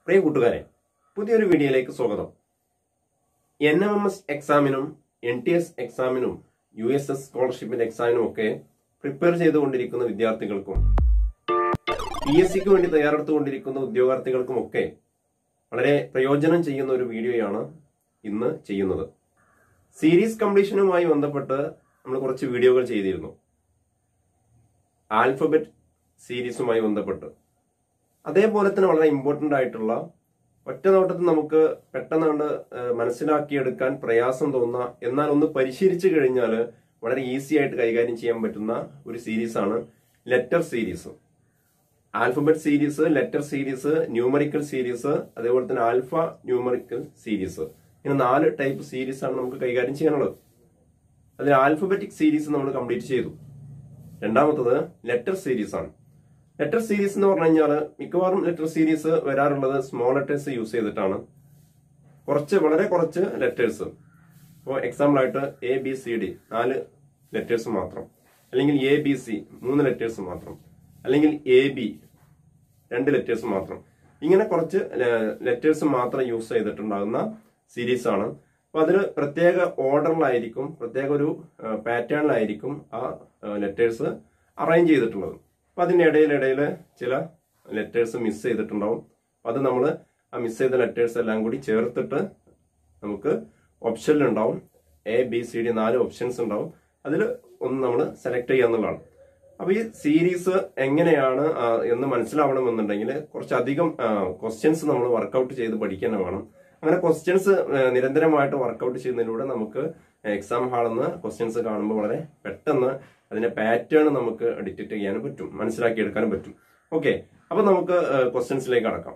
പ്രിയ കൂട്ടുകാരെ പുതിയൊരു വീഡിയോയിലേക്ക് സ്വാഗതം എൻ എം എം എസ് എക്സാമിനും എൻ ടി എസ് എക്സാമിനും യു എസ് എസ് സ്കോളർഷിപ്പിന്റെ എക്സാമിനും ഒക്കെ പ്രിപ്പയർ ചെയ്തുകൊണ്ടിരിക്കുന്ന വിദ്യാർത്ഥികൾക്കും പി എസ് സിക്ക് വേണ്ടി തയ്യാറെടുത്തുകൊണ്ടിരിക്കുന്ന ഉദ്യോഗാർത്ഥികൾക്കും ഒക്കെ വളരെ പ്രയോജനം ചെയ്യുന്ന ഒരു വീഡിയോയാണ് ഇന്ന് ചെയ്യുന്നത് സീരീസ് കംപ്ലീഷനുമായി ബന്ധപ്പെട്ട് നമ്മൾ കുറച്ച് വീഡിയോകൾ ചെയ്തിരുന്നു ആൽഫബറ്റ് സീരീസുമായി ബന്ധപ്പെട്ട് അതേപോലെ തന്നെ വളരെ ഇമ്പോർട്ടന്റ് ആയിട്ടുള്ള ഒറ്റ നോട്ടത്തിൽ നമുക്ക് പെട്ടെന്ന് കണ്ട് ഏഹ്, മനസ്സിലാക്കിയെടുക്കാൻ പ്രയാസം തോന്നുന്ന എന്നാൽ ഒന്ന് പരിശീലിച്ചു കഴിഞ്ഞാൽ വളരെ ഈസി ആയിട്ട് കൈകാര്യം ചെയ്യാൻ പറ്റുന്ന ഒരു സീരീസാണ് letter series alphabet series letter series numerical series അതേപോലെ തന്നെ ആൽഫ ന്യൂമറിക്കൽ സീരീസ് ഇങ്ങനെ നാല് ടൈപ്പ് സീരീസ് ആണ് നമുക്ക് കൈകാര്യം ചെയ്യാനുള്ളത് അതിൽ ആൽഫബറ്റിക് സീരീസ് നമ്മൾ കംപ്ലീറ്റ് ചെയ്തു രണ്ടാമത്തത് ലെറ്റർ സീരീസ് ആണ് ലെറ്റർ സീരീസ് എന്ന് പറഞ്ഞു കഴിഞ്ഞാൽ മിക്കവാറും ലെറ്റർ സീരീസ് വരാറുള്ളത് സ്മോൾ ലെറ്റേഴ്സ് യൂസ് ചെയ്തിട്ടാണ് കുറച്ച് വളരെ കുറച്ച് ലെറ്റേഴ്സ് ഇപ്പോൾ എക്സാമ്പിൾ ആയിട്ട് എ ബി സി ഡി നാല് ലെറ്റേഴ്സ് മാത്രം അല്ലെങ്കിൽ എ ബി സി മൂന്ന് ലെറ്റേഴ്സ് മാത്രം അല്ലെങ്കിൽ എ ബി രണ്ട് ലെറ്റേഴ്സ് മാത്രം ഇങ്ങനെ കുറച്ച് ലെറ്റേഴ്സ് മാത്രം യൂസ് ചെയ്തിട്ടുണ്ടാകുന്ന സീരീസ് ആണ് അപ്പൊ അതിൽ പ്രത്യേക ഓർഡറിലായിരിക്കും പ്രത്യേക ഒരു പാറ്റേണിലായിരിക്കും ആ ലെറ്റേഴ്സ് അറേഞ്ച് ചെയ്തിട്ടുള്ളത് അപ്പൊ അതിന്റെ ഇടയിലിടയിൽ ചില ലെറ്റേഴ്സ് മിസ് ചെയ്തിട്ടുണ്ടാവും അപ്പൊ അത് നമ്മൾ ആ മിസ് ചെയ്ത ലെറ്റേഴ്സ് എല്ലാം കൂടി ചേർത്തിട്ട് നമുക്ക് ഓപ്ഷനിൽ ഉണ്ടാവും എ ബി സി ഡി നാല് ഓപ്ഷൻസ് ഉണ്ടാവും അതിൽ ഒന്ന് നമ്മൾ സെലക്ട് ചെയ്യാന്നുള്ളതാണ് അപ്പൊ ഈ സീരീസ് എങ്ങനെയാണ് ആ, എന്ന് മനസ്സിലാവണമെന്നുണ്ടെങ്കിൽ കുറച്ചധികം ക്വസ്റ്റ്യൻസ് നമ്മൾ വർക്കൗട്ട് ചെയ്ത് പഠിക്കാൻ വേണം അങ്ങനെ ക്വസ്റ്റ്യൻസ് നിരന്തരമായിട്ട് വർക്കൗട്ട് ചെയ്യുന്നതിലൂടെ നമുക്ക് എക്സാം ഹാളിൽ നിന്ന് ക്വസ്റ്റ്യൻസ് കാണുമ്പോൾ വളരെ പെട്ടെന്ന് അതിന്റെ പാറ്റേൺ നമുക്ക് ഡിറ്റക്ട് ചെയ്യാനും പറ്റും മനസ്സിലാക്കിയെടുക്കാനും പറ്റും ഓക്കെ അപ്പൊ നമുക്ക് ക്വസ്റ്റ്യൻസിലേക്ക് കടക്കാം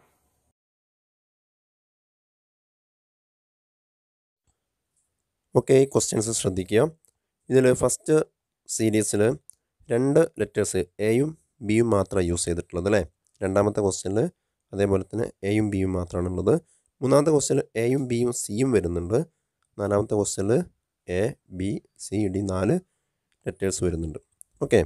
ഓക്കെ ഈ ക്വസ്റ്റ്യൻസ് ശ്രദ്ധിക്കുക ഇതിൽ ഫസ്റ്റ് സീരീസിൽ രണ്ട് ലെറ്റേഴ്സ് എയും ബിയും മാത്രമാണ് യൂസ് ചെയ്തിട്ടുള്ളത് അല്ലേ രണ്ടാമത്തെ ക്വസ്റ്റ്യനിൽ അതേപോലെ തന്നെ എയും ബിയും മാത്രമാണുള്ളത് മൂന്നാമത്തെ ക്വസ്റ്റ്യനിൽ എയും ബിയും സിയും വരുന്നുണ്ട് നാലാമത്തെ ക്വസ്റ്റ്യനിൽ എ ബി സി ഡി നാല് ലെറ്റേഴ്സ് വരുന്നുണ്ട് ഓക്കെ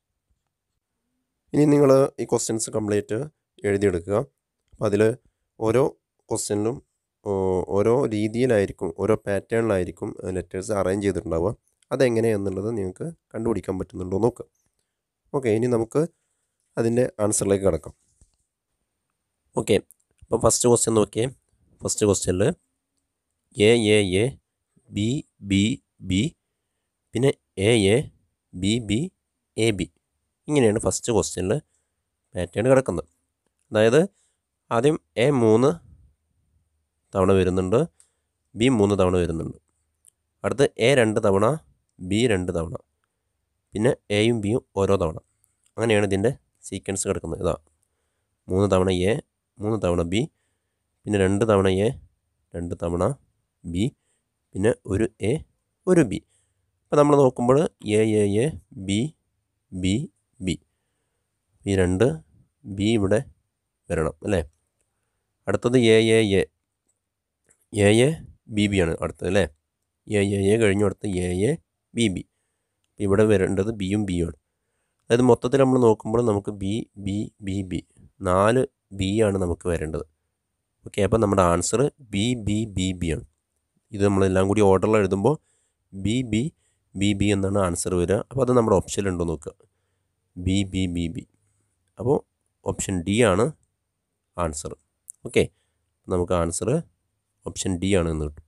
ഇനി നിങ്ങൾ ഈ ക്വസ്റ്റ്യൻസ് കംപ്ലീറ്റ് എഴുതിയെടുക്കുക അപ്പോൾ അതിൽ ഓരോ ക്വസ്റ്റ്യനിലും ഓരോ രീതിയിലായിരിക്കും ഓരോ പാറ്റേണിലായിരിക്കും ലെറ്റേഴ്സ് അറേഞ്ച് ചെയ്തിട്ടുണ്ടാവുക അതെങ്ങനെയാണെന്നുള്ളത് നിങ്ങൾക്ക് കണ്ടുപിടിക്കാൻ പറ്റുന്നുണ്ടോ നോക്കുക ഓക്കെ ഇനി നമുക്ക് അതിൻ്റെ ആൻസറിലേക്ക് കിടക്കാം ഓക്കെ അപ്പോൾ ഫസ്റ്റ് ക്വസ്റ്റ്യൻ നോക്കിയേ ഫസ്റ്റ് ക്വസ്റ്റ്യനിൽ A A A B B B പിന്നെ A A B B A B ഇങ്ങനെയാണ് ഫസ്റ്റ് ക്വസ്റ്റ്യനിൽ പാറ്റേൺ കിടക്കുന്നത് അതായത് ആദ്യം എ മൂന്ന് തവണ വരുന്നുണ്ട് ബി മൂന്ന് തവണ വരുന്നുണ്ട് അടുത്ത് എ രണ്ട് തവണ ബി രണ്ട് തവണ പിന്നെ എയും ബിയും ഓരോ തവണ അങ്ങനെയാണ് ഇതിൻ്റെ സീക്വൻസ് കിടക്കുന്നത് ഇതാ മൂന്ന് തവണ എ മൂന്ന് തവണ ബി പിന്നെ രണ്ട് തവണ എ രണ്ട് തവണ ബി പിന്നെ ഒരു എ ഒരു ബി അപ്പോൾ നമ്മൾ നോക്കുമ്പോൾ A A A B B B ഈ രണ്ട് ബി ഇവിടെ വരണം അല്ലേ അടുത്തത് A A A A A B B ആണ് അടുത്തത് അല്ലേ എ എ എ കഴിഞ്ഞു അടുത്ത് എ എ ബി ബി ഇവിടെ വരേണ്ടത് ബിയും ബിയും ആണ് അതായത് മൊത്തത്തിൽ നമ്മൾ നോക്കുമ്പോൾ നമുക്ക് ബി ബി ബി ബി നാല് ബി ആണ് നമുക്ക് വരേണ്ടത് ഓക്കെ അപ്പോൾ നമ്മുടെ answer B B B B ആണ് ഇത് നമ്മളെല്ലാം കൂടി ഓർഡറിൽ എഴുതുമ്പോൾ ബി ബി ബി ബി എന്നാണ് ആൻസർ വരിക അപ്പോൾ അത് നമ്മുടെ ഓപ്ഷനിലുണ്ടോ നോക്കുക ബി ബി ബി ബി അപ്പോൾ ഓപ്ഷൻ ഡി ആണ് ആൻസർ ഓക്കെ നമുക്ക് ആൻസർ ഓപ്ഷൻ ഡി ആണ് എന്ന് കിട്ടും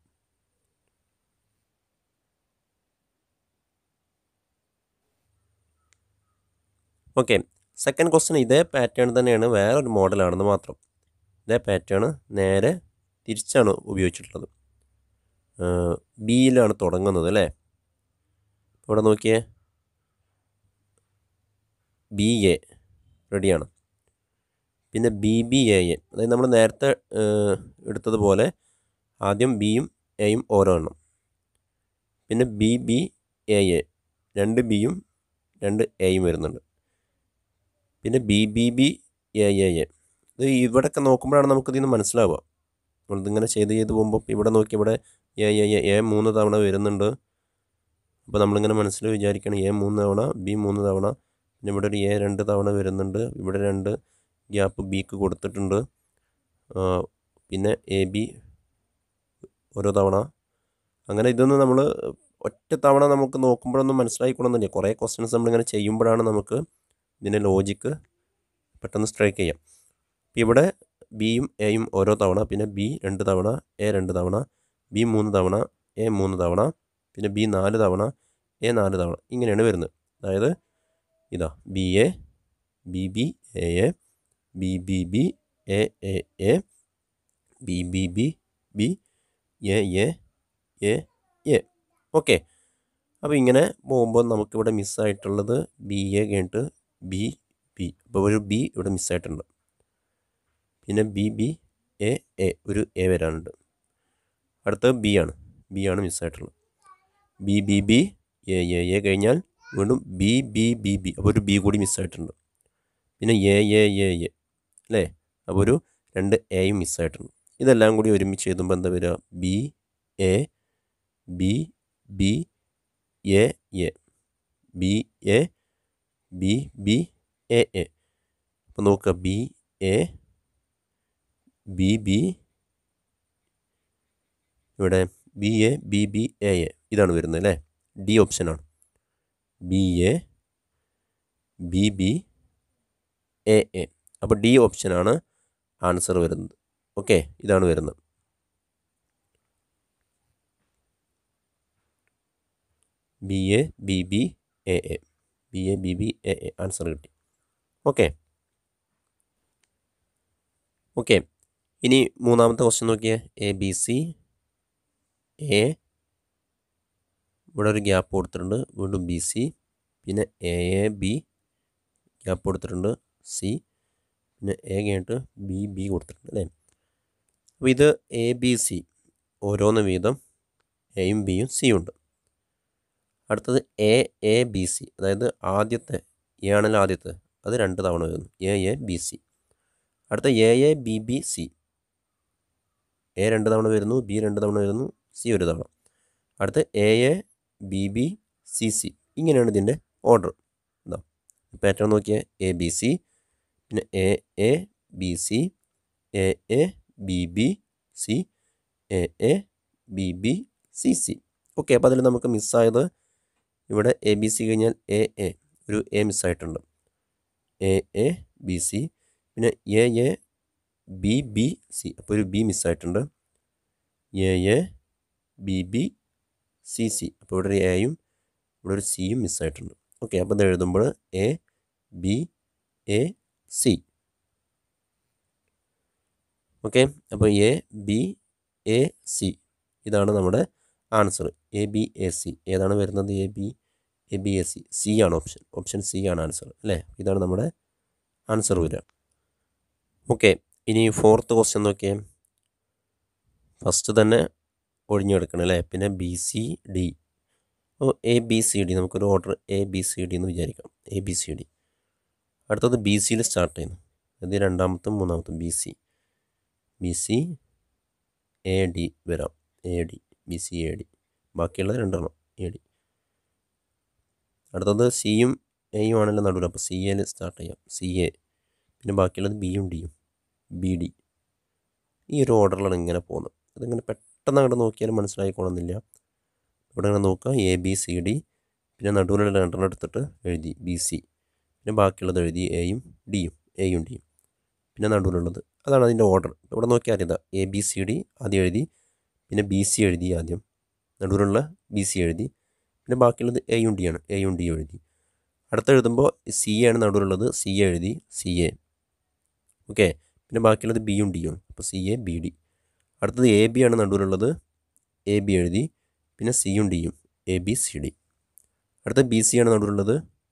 ഓക്കെ സെക്കൻഡ് ക്വസ്റ്റ്യൻ ഇതേ പാറ്റേൺ തന്നെയാണ് വേറൊരു മോഡലാണെന്ന് മാത്രം ഇതേ പാറ്റേൺ നേരെ തിരിച്ചാണ് ഉപയോഗിച്ചിട്ടുള്ളത് ബിയിലാണ് തുടങ്ങുന്നത് അല്ലേ ഇവിടെ നോക്കിയേ ബി എ റെഡിയാണ് പിന്നെ ബി ബി എ എ അതായത് നമ്മൾ നേരത്തെ ഏഹ്, എടുത്തതുപോലെ ആദ്യം ബിയും എയും ഓരോ എണ്ണം പിന്നെ ബി ബി എ എ രണ്ട് ബിയും രണ്ട് എയും വരുന്നുണ്ട് പിന്നെ B B B A A A ഇത് ഇവിടെയൊക്കെ നോക്കുമ്പോഴാണ് നമുക്കിതിൽ നിന്ന് മനസ്സിലാവുക നമ്മളിതിങ്ങനെ ചെയ്ത് ചെയ്ത് പോകുമ്പോൾ ഇവിടെ നോക്കി ഇവിടെ എ എ എ എ മൂന്ന് തവണ വരുന്നുണ്ട് അപ്പോൾ നമ്മളിങ്ങനെ മനസ്സിൽ വിചാരിക്കണം എ മൂന്ന് തവണ ബി മൂന്ന് തവണ പിന്നെ ഇവിടെ ഒരു എ രണ്ട് തവണ വരുന്നുണ്ട് ഇവിടെ രണ്ട് ഗ്യാപ്പ് ബിക്ക് കൊടുത്തിട്ടുണ്ട് പിന്നെ എ ബി ഓരോ തവണ അങ്ങനെ ഇതൊന്നും നമ്മൾ ഒറ്റ തവണ നമുക്ക് നോക്കുമ്പോഴൊന്നും മനസ്സിലായിക്കൊള്ളുന്നില്ല കുറേ ക്വസ്റ്റ്യൻസ് നമ്മളിങ്ങനെ ചെയ്യുമ്പോഴാണ് നമുക്ക് ഇതിൻ്റെ ലോജിക്ക് പെട്ടെന്ന് സ്ട്രൈക്ക് ചെയ്യാം ഇവിടെ ബിയും എയും ഓരോ തവണ പിന്നെ ബി രണ്ട് തവണ എ രണ്ട് തവണ ബി മൂന്ന് തവണ എ മൂന്ന് തവണ പിന്നെ ബി നാല് തവണ എ നാല് തവണ ഇങ്ങനെയാണ് വരുന്നത് അതായത് ഇതാ B A B B A A B B B A A A B B B B A A A A okay അപ്പോൾ ഇങ്ങനെ പോകുമ്പോൾ നമുക്കിവിടെ മിസ്സായിട്ടുള്ളത് ബി എ കഴിഞ്ഞിട്ട് ബി ബി അപ്പോൾ ഒരു ബി ഇവിടെ മിസ്സായിട്ടുണ്ട് പിന്നെ ബി ബി എ എ ഒരു എ വരാനുണ്ട് അടുത്തത് ബി ആണ് ബി ആണ് മിസ്സായിട്ടുള്ളത് B B B A A A കഴിഞ്ഞാൽ വീണ്ടും ബി ബി ബി ബി അപ്പോൾ ഒരു ബി കൂടി മിസ്സായിട്ടുണ്ട് പിന്നെ എ എ എ എ അല്ലേ അപ്പോൾ ഒരു രണ്ട് എയും മിസ്സായിട്ടുണ്ട് ഇതെല്ലാം കൂടി ഒരുമിച്ച് എഴുതുമ്പോൾ എന്താ വരിക B A B B A A B A B B A A അപ്പോൾ നോക്കുക ബി എ ബി ബി ഇവിടെ B A B B A A ഇതാണ് വരുന്നത് അല്ലേ ഡി ഓപ്ഷനാണ് B A B B A A അപ്പോൾ ഡി ഓപ്ഷനാണ് ആൻസർ വരുന്നത് ഓക്കെ ഇതാണ് വരുന്നത് B A B B A A B A B B A A answer കിട്ടി ഓക്കെ ഓക്കെ ഇനി മൂന്നാമത്തെ ക്വസ്റ്റ്യൻ നോക്കിയേ എ ബി സി എ ഇവിടെ ഒരു ഗ്യാപ്പ് കൊടുത്തിട്ടുണ്ട് വീണ്ടും ബി സി പിന്നെ എ എ ബി ഗ്യാപ്പ് കൊടുത്തിട്ടുണ്ട് സി പിന്നെ എ കഴിഞ്ഞിട്ട് ബി ബി കൊടുത്തിട്ടുണ്ട് അല്ലേ അപ്പോൾ ഇത് എ ബി സി ഓരോന്ന് വീതം എയും ബിയും സിയും ഉണ്ട് അടുത്തത് എ എ ബി സി അതായത് ആദ്യത്തെ എ ആണല്ലോ ആദ്യത്തെ അത് രണ്ട് തവണ വരുന്നു എ എ ബി സി അടുത്ത A A B B C A രണ്ട് തവണ വരുന്നു ബി രണ്ട് തവണ വരുന്നു സി ഒരു തവണ അടുത്ത A A B B C C ഇങ്ങനെയാണ് ഇതിൻ്റെ ഓർഡർ എന്താ പാറ്റേൺ നോക്കിയാൽ എ ബി സി പിന്നെ A A B C A A B B C A A B B C C okay അപ്പോൾ അതിൽ നമുക്ക് മിസ്സായത് ഇവിടെ എ ബി സി കഴിഞ്ഞാൽ എ എ ഒരു എ മിസ്സായിട്ടുണ്ട് എ എ ബി സി പിന്നെ A A B B C അപ്പോൾ ഒരു ബി മിസ്സായിട്ടുണ്ട് A A B B C C അപ്പോൾ ഇവിടെ ഒരു എയും ഇവിടെ ഒരു സിയും മിസ്സായിട്ടുണ്ട് ഓക്കെ അപ്പോൾ ഇത് എഴുതുമ്പോൾ A B A C okay അപ്പോൾ എ ബി എ സി ഇതാണ് നമ്മുടെ answer A B A C ഏതാണ് വരുന്നത് A B A B A C C ആണ് ഓപ്ഷൻ ഓപ്ഷൻ സി ആണ് ആൻസർ അല്ലേ ഇതാണ് നമ്മുടെ ആൻസർ വരിക ഓക്കെ ഇനി ഫോർത്ത് ക്വസ്റ്റ്യൻ നോക്കിയേ ഫസ്റ്റ് തന്നെ ഒഴിഞ്ഞു കിടക്കണം അല്ലേ പിന്നെ ബി സി ഡി അപ്പോൾ എ ബി സി ഡി നമുക്കൊരു order A B C D എന്ന് വിചാരിക്കാം എ ബി സി ഡി അടുത്തത് ബി സിയിൽ സ്റ്റാർട്ട് ചെയ്യുന്നു ഇത് രണ്ടാമത്തും മൂന്നാമത്തും B C B C A D വരാം A D B C A D ബാക്കിയുള്ളത് രണ്ടെണ്ണം എ ഡി അടുത്തത് സിയും എയും ആണല്ലോ നടുവിൽ അപ്പോൾ സി എയിൽ സ്റ്റാർട്ട് ചെയ്യാം സി എ പിന്നെ ബാക്കിയുള്ളത് ബിയും ഡിയും ബി ഡി ഈ ഒരു ഓർഡറിലാണ് ഇങ്ങനെ പോകുന്നത് അതിങ്ങനെ പെട്ടെന്ന് അങ്ങോട്ട് നോക്കിയാലും മനസ്സിലായിക്കോണമെന്നില്ല ഇവിടെ ഇങ്ങനെ നോക്കുക എ ബി സി ഡി പിന്നെ നടുവിലുള്ള രണ്ടെണ്ണം എടുത്തിട്ട് എഴുതി ബി സി പിന്നെ ബാക്കിയുള്ളത് എഴുതി എയും ഡിയും എയും ഡിയും പിന്നെ നടുവിലുള്ളത് അതാണ് അതിൻ്റെ ഓർഡർ ഇവിടെ നോക്കിയാൽ ഇതാ എ ബി സി ഡി ആദ്യം എഴുതി പിന്നെ ബി സി എഴുതി ആദ്യം നടുവിലുള്ള ബി സി എഴുതി പിന്നെ ബാക്കിയുള്ളത് എയും ഡി ആണ് എയും ഡിയും എഴുതി അടുത്ത് എഴുതുമ്പോൾ സി ആണ് നടുവിലുള്ളത് സി എഴുതി സി എ ഓക്കെ പിന്നെ ബാക്കിയുള്ളത് ബിയും ഡിയും അപ്പോൾ സി എ ബി ഡി അടുത്തത് എ ബി ആണ് നടുവിലുള്ളത് എ ബി എഴുതി പിന്നെ സിയും ഡിയും എ ബി സി ഡി അടുത്ത ബി സി ആണ് നടുവിലുള്ളത്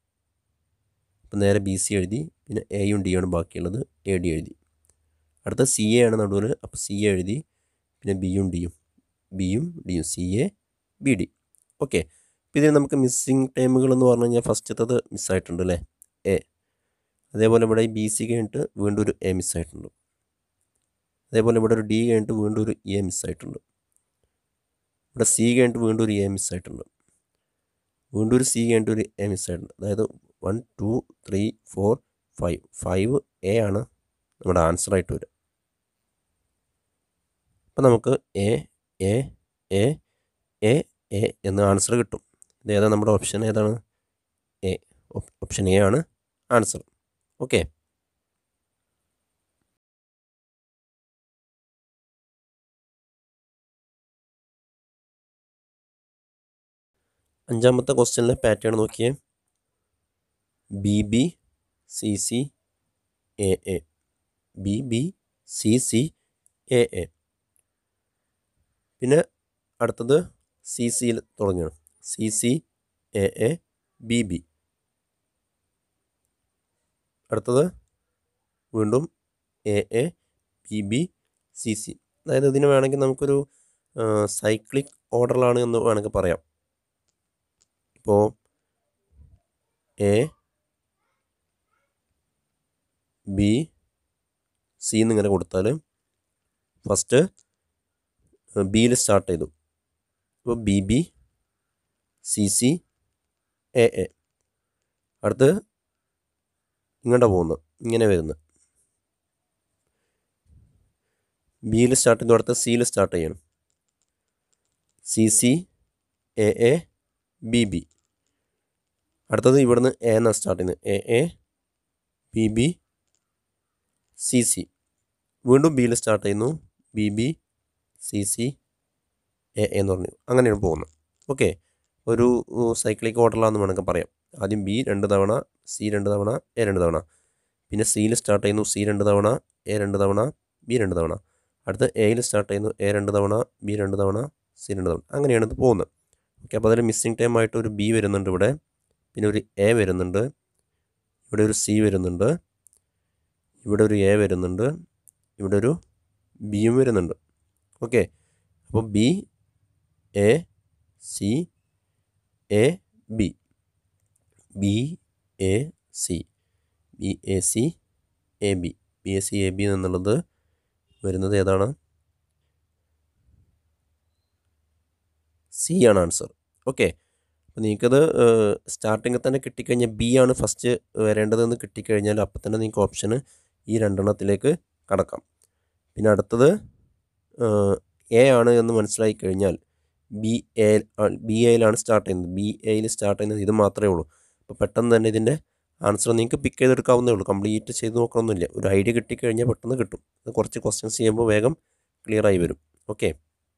അപ്പം നേരെ ബി സി എഴുതി പിന്നെ എയും ഡിയും ആണ് ബാക്കിയുള്ളത് എ ഡി എഴുതി അടുത്ത സി എ ആണ് നടുവിൽ അപ്പോൾ സി എ എഴുതി പിന്നെ ബിയും ഡിയും ബിയും ഡിയും C A B D okay അപ്പോൾ ഇതിൽ നമുക്ക് മിസ്സിങ് ടൈമുകൾ എന്ന് പറഞ്ഞു കഴിഞ്ഞാൽ ഫസ്റ്റത്തത് മിസ്സായിട്ടുണ്ട് അല്ലേ എ അതേപോലെ ഇവിടെ ബി സി കഴിഞ്ഞിട്ട് വീണ്ടും ഒരു എ മിസ്സായിട്ടുണ്ട് അതേപോലെ ഇവിടെ ഒരു ഡി കഴിഞ്ഞിട്ട് വീണ്ടും ഒരു എ മിസ്സായിട്ടുണ്ട് ഇവിടെ സി കഴിഞ്ഞിട്ട് വീണ്ടും ഒരു എ മിസ്സായിട്ടുണ്ട് വീണ്ടും ഒരു സി കഴിഞ്ഞിട്ട് ഒരു എ മിസ്സായിട്ടുണ്ട് അതായത് one two three four five five A ആണ് നമ്മുടെ ആൻസറായിട്ട് വരിക അപ്പോൾ നമുക്ക് A A A A A എന്ന് ആൻസർ കിട്ടും ഇത് ഏതാണ് നമ്മുടെ ഓപ്ഷൻ ഏതാണ് എ ഓപ്ഷൻ എ ആണ് ആൻസർ ഓക്കെ അഞ്ചാമത്തെ ക്വസ്റ്റ്യനിലെ പാറ്റേൺ നോക്കിയേ B B C C A A B B C C A എ പിന്നെ അടുത്തത് സി സിയിൽ തുടങ്ങുകയാണ് C C A A B B അടുത്തത് വീണ്ടും A A B B C C അതായത് ഇതിന് വേണമെങ്കിൽ നമുക്കൊരു സൈക്ലിക് ഓർഡറിലാണ് എന്ന് വേണമെങ്കിൽ പറയാം ഇപ്പോൾ എ ബി സി എന്നിങ്ങനെ കൊടുത്താൽ ഫസ്റ്റ് ബിയിൽ സ്റ്റാർട്ട് ചെയ്തു അപ്പോൾ B B C C A A അടുത്ത് ഇങ്ങോട്ട് പോകുന്നു ഇങ്ങനെ വരുന്നു ബിയിൽ സ്റ്റാർട്ട് ചെയ്തു അടുത്ത് സിയിൽ സ്റ്റാർട്ട് ചെയ്യണം C C A A B B അടുത്തത് ഇവിടുന്ന് എ എന്നാണ് സ്റ്റാർട്ട് ചെയ്യുന്നത് A A B B C C വീണ്ടും ബിയിൽ സ്റ്റാർട്ട് ചെയ്യുന്നു B B C C A എന്ന് പറഞ്ഞു അങ്ങനെയാണ് പോകുന്നത് ഓക്കെ ഒരു സൈക്ലിക് ഓർഡറിലാണെന്ന് വേണമെങ്കിൽ പറയാം ആദ്യം ബി രണ്ട് തവണ സി രണ്ട് തവണ എ രണ്ട് തവണ പിന്നെ സിയിൽ സ്റ്റാർട്ട് ചെയ്യുന്നു സി രണ്ട് തവണ എ രണ്ട് തവണ ബി രണ്ട് തവണ അടുത്ത് എയിൽ സ്റ്റാർട്ട് ചെയ്യുന്നു എ രണ്ട് തവണ ബി രണ്ട് തവണ സി രണ്ട് തവണ അങ്ങനെയാണ് ഇത് പോകുന്നത് ഓക്കെ അപ്പോൾ അതിൽ മിസ്സിംഗ് ടൈം ആയിട്ട് ഒരു ബി വരുന്നുണ്ട് ഇവിടെ പിന്നെ ഒരു എ വരുന്നുണ്ട് ഇവിടെ ഒരു സി വരുന്നുണ്ട് ഇവിടെ ഒരു എ വരുന്നുണ്ട് ഇവിടെ ഒരു ബിയും വരുന്നുണ്ട് ഓക്കെ അപ്പോൾ B A C A B B A C B A C A B B A C A B എന്നുള്ളത് വരുന്നത് ഏതാണ് സി ആണ് ആൻസർ ഓക്കെ അപ്പോൾ നിങ്ങൾക്കത് സ്റ്റാർട്ടിങ്ങിൽ തന്നെ കിട്ടിക്കഴിഞ്ഞാൽ ബി ആണ് ഫസ്റ്റ് വരേണ്ടതെന്ന് കിട്ടിക്കഴിഞ്ഞാൽ അപ്പം തന്നെ നിങ്ങൾക്ക് ഓപ്ഷന് ഈ രണ്ടെണ്ണത്തിലേക്ക് കടക്കാം പിന്നെ അടുത്തത് എ ആണ് എന്ന് മനസ്സിലായി കഴിഞ്ഞാൽ ബി എ ബി എയിലാണ് സ്റ്റാർട്ട് ചെയ്യുന്നത് ബി എയിൽ സ്റ്റാർട്ട് ചെയ്യുന്നത് ഇത് മാത്രമേ ഉള്ളൂ അപ്പോൾ പെട്ടെന്ന് തന്നെ ഇതിൻ്റെ ആൻസർ നിങ്ങൾക്ക് പിക്ക് ചെയ്തെടുക്കാവുന്നേ ഉള്ളൂ കംപ്ലീറ്റ് ചെയ്ത് നോക്കണമെന്നില്ല ഒരു ഐഡിയ കിട്ടിക്കഴിഞ്ഞാൽ പെട്ടെന്ന് കിട്ടും അത് കുറച്ച് ക്വസ്റ്റ്യൻസ് ചെയ്യുമ്പോൾ വേഗം ക്ലിയർ ആയി വരും ഓക്കെ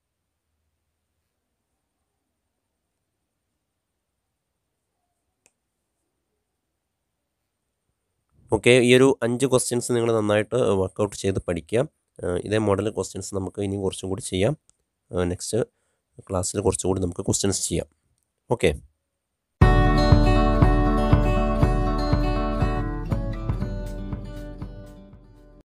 ഓക്കെ ഈ ഒരു അഞ്ച് ക്വസ്റ്റ്യൻസ് നിങ്ങൾ നന്നായിട്ട് വർക്കൗട്ട് ചെയ്ത് പഠിക്കുക ഇതേ മോഡൽ ക്വസ്റ്റ്യൻസ് നമുക്ക് ഇനി കുറച്ചും കൂടി ചെയ്യാം നെക്സ്റ്റ് ക്ലാസ്സിൽ കുറച്ചുകൂടി നമുക്ക് ക്വസ്റ്റ്യൻസ് ചെയ്യാം ഓക്കെ